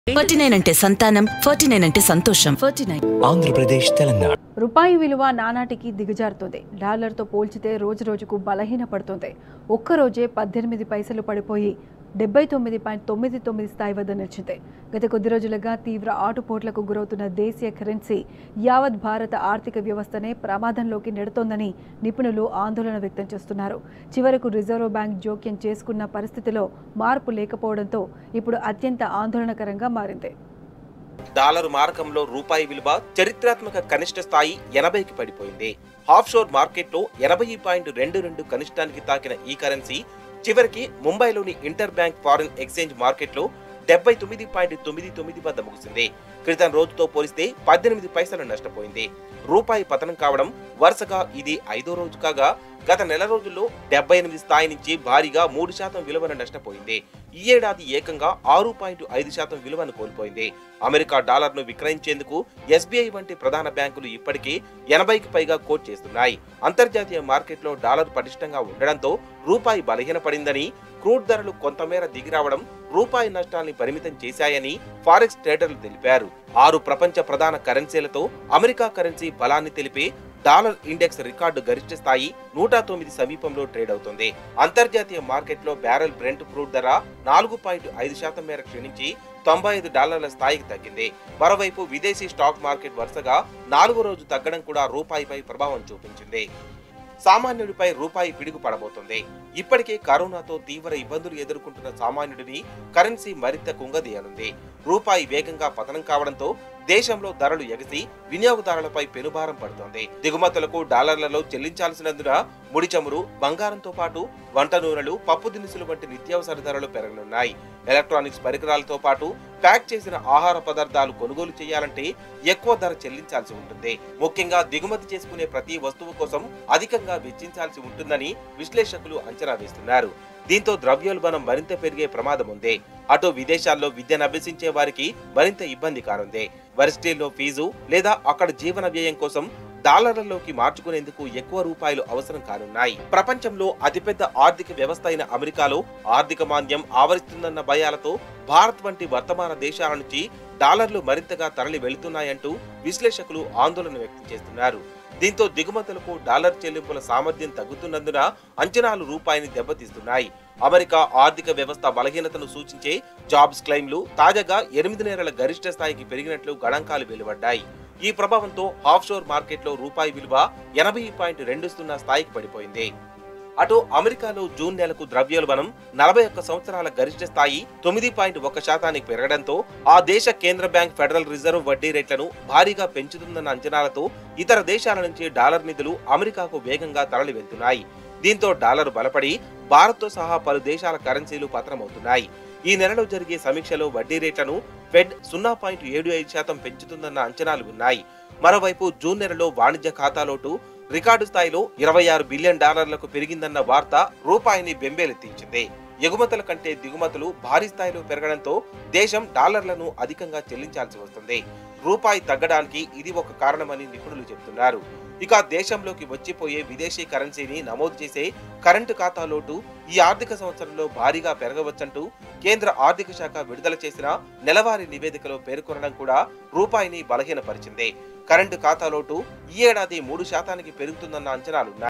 forty nine అంటే సంతానం forty nine అంటే సంతోషం ఫార్టీ నైన్ ఆంధ్రప్రదేశ్ తెలంగాణ రూపాయి విలువ నానాటికి దిగజారుతుంది డాలర్తో పోల్చితే రోజు రోజుకు బలహీనపడుతుంది ఒక్కరోజే పద్దెనిమిది పైసలు పడిపోయి డెబ్బై తొమ్మిది పాయింట్ తొమ్మిది తొమ్మిది స్థాయి వద్ద నిలిచింది గత కొద్ది రోజులుగా తీవ్ర ఆటుపోట్లకు గురవుతున్న దేశీయ కరెన్సీ యావత్ భారత ఆర్థిక వ్యవస్థనే ప్రమాదంలోకి నెడుతోందని నిపుణులు ఆందోళన వ్యక్తం చేస్తున్నారు చివరకు రిజర్వ్ బ్యాంక్ జోక్యం చేసుకున్న పరిస్థితిలో మార్పు లేకపోవడంతో ఇప్పుడు అత్యంత ఆందోళనకరంగా మారింది డాలర్ మారకంలో రూపాయి విలువ చరిత్రాత్మక కనిష్ట స్థాయి ఎనభైకి పడిపోయింది ఆఫ్షోర్ మార్కెట్లో ఎనభై పాయింట్ రెండు రెండు కనిష్టానికి తాకిన ఈ కరెన్సీ చివరికి ముంబైలోని ఇంటర్ బ్యాంక్ ఫారిన్ ఎక్స్చేంజ్ మార్కెట్లో డెబ్బై తొమ్మిది పాయింట్ తొమ్మిది తొమ్మిది వద్ద ముగిసింది క్రితం రోజుతో పోలిస్తే పద్దెనిమిది పైసలు నష్టపోయింది రూపాయి పతనం కావడం వరుసగా ఇది ఐదో రోజు కాగా గత నెల రోజుల్లో డెబ్బై ఎనిమిది స్థాయి నుంచి భారీగా మూడు శాతం విలువను నష్టపోయింది ఈ ఏడాది ఏకంగా ఆరు పాయింట్ ఐదు శాతం విలువను కోల్పోయింది అమెరికా డాలర్ను విక్రయించేందుకు ఎస్బీఐ వంటి ప్రధాన బ్యాంకులు ఇప్పటికీ ఎనభైకి పైగా కోట్ చేస్తున్నాయి అంతర్జాతీయ మార్కెట్లో డాలర్ పటిష్టంగా ఉండడంతో రూపాయి బలహీనపడిందని క్రూడ్ ధరలు కొంతమేర దిగిరావడం రూపాయి నష్టాల్ని పరిమితం చేశాయని ఫారెక్స్ ట్రేడర్లు తెలిపారు ఆరు ప్రపంచ ప్రధాన కరెన్సీలతో అమెరికా కరెన్సీ బలాన్ని తెలిపే డాలర్ ఇండెక్స్ రికార్డు గరిష్ట స్థాయి నూట తొమ్మిది సమీపంలో ట్రేడ్ అవుతుంది అంతర్జాతీయ మార్కెట్లో బ్యారెల్ బ్రెంట్ క్రూడ్ ధర నాలుగు పాయింట్ ఐదు శాతం మేర క్షీణించి తొంభై ఐదు డాలర్ల స్థాయికి తగ్గింది మరోవైపు విదేశీ స్టాక్ మార్కెట్ వరుసగా నాలుగో రోజు తగ్గడం కూడా రూపాయిపై ప్రభావం చూపించింది సామాన్యుడిపై రూపాయి పిడుగు పడబోతుంది ఇప్పటికే కరోనాతో తీవ్ర ఇబ్బందులు ఎదుర్కొంటున్న సామాన్యుడిని కరెన్సీ మరింత కుంగదీయనుంది రూపాయి వేగంగా పతనం కావడంతో దేశంలో ధరలు ఎగసి వినియోగదారులపై పెనుభారం పడుతోంది దిగుమతులకు డాలర్లలో చెల్లించాల్సినందున ముడి చమురు బంగారంతో పాటు వంట నూనెలు పప్పు దినుసులు వంటి నిత్యావసర ధరలు పెరగనున్నాయి ఎలక్ట్రానిక్స్ పరికరాలతో పాటు ప్యాక్ చేసిన ఆహార పదార్థాలు కొనుగోలు చేయాలంటే ఎక్కువ ధర చెల్లించాల్సి ఉంటుంది ముఖ్యంగా దిగుమతి చేసుకునే ప్రతి వస్తువు కోసం అధికంగా వెచ్చించాల్సి ఉంటుందని విశ్లేషకులు అంచనా వేస్తున్నారు దీంతో ద్రవ్యోల్బణం మరింత పెరిగే ప్రమాదం ఉంది అటు విదేశాల్లో విద్యను అభ్యసించే వారికి మరింత ఇబ్బంది కానుంది వర్సిటీల్లో ఫీజు లేదా అక్కడ జీవన వ్యయం కోసం డాలర్లలోకి మార్చుకునేందుకు ఎక్కువ రూపాయలు అవసరం కానున్నాయి ప్రపంచంలో అతిపెద్ద ఆర్థిక వ్యవస్థ అయిన అమెరికాలో ఆర్థిక మాంద్యం ఆవరిస్తుందన్న భయాలతో భారత్ వంటి వర్తమాన దేశాల నుంచి డాలర్లు మరింతగా తరలి వెళుతున్నాయంటూ విశ్లేషకులు ఆందోళన వ్యక్తం చేస్తున్నారు దీంతో దిగుమతులకు డాలర్ చెల్లింపుల సామర్థ్యం తగ్గుతున్నందున అంచనాలు రూపాయిని దెబ్బతీస్తున్నాయి అమెరికా ఆర్థిక వ్యవస్థ బలహీనతను సూచించే జాబ్స్ క్లెయిమ్లు తాజాగా ఎనిమిది నెలల గరిష్ట స్థాయికి పెరిగినట్లు గణాంకాలు వెలువడ్డాయి ఈ ప్రభావంతో ఆఫ్షోర్ మార్కెట్లో రూపాయి విలువ ఎనభై పాయింట్ రెండు సున్నా స్థాయికి పడిపోయింది అటు అమెరికాలో జూన్ నెలకు ద్రవ్యోల్బణం నలభై ఒక్క సంవత్సరాల గరిష్ట స్థాయి తొమ్మిది పాయింట్ ఒక శాతానికి పెరగడంతో ఆ దేశ కేంద్ర బ్యాంక్ ఫెడరల్ రిజర్వ్ వడ్డీ రేట్లను భారీగా పెంచుతుందన్న అంచనాలతో ఇతర దేశాల నుంచి డాలర్ నిధులు అమెరికాకు వేగంగా తరలి వెళ్తున్నాయి దీంతో డాలర్ బలపడి భారత్తో సహా పలు దేశాల కరెన్సీలు పతనమవుతున్నాయి ఈ నెలలో జరిగే సమీక్షలో వడ్డీ రేట్లను ఫెడ్ సున్నా పాయింట్ ఏడు ఐదు శాతం పెంచుతుందన్న అంచనాలు ఉన్నాయి మరోవైపు జూన్ నెలలో వాణిజ్య ఖాతాలోటు రికార్డు స్థాయిలో ఇరవై ఆరు బిలియన్ డాలర్లకు పెరిగిందన్న వార్త రూపాయిని బెంబేలెత్తించింది ఎగుమతుల కంటే దిగుమతులు భారీ స్థాయిలో పెరగడంతో దేశం డాలర్లను అధికంగా చెల్లించాల్సి వస్తుంది రూపాయి తగ్గడానికి ఇది ఒక కారణమని నిపుణులు చెబుతున్నారు ఇక దేశంలోకి వచ్చిపోయే విదేశీ కరెన్సీని నమోదు చేసే కరెంటు ఖాతా లోటు ఈ ఆర్థిక సంవత్సరంలో భారీగా పెరగవచ్చంటూ కేంద్ర ఆర్థిక శాఖ విడుదల చేసిన నెలవారీ నివేదికలో పేర్కొనడం కూడా రూపాయిని బలహీనపరిచింది కరెంటు ఖాతా లోటు ఈ ఏడాది మూడు శాతానికి పెరుగుతుందన్న అంచనాలున్నాయి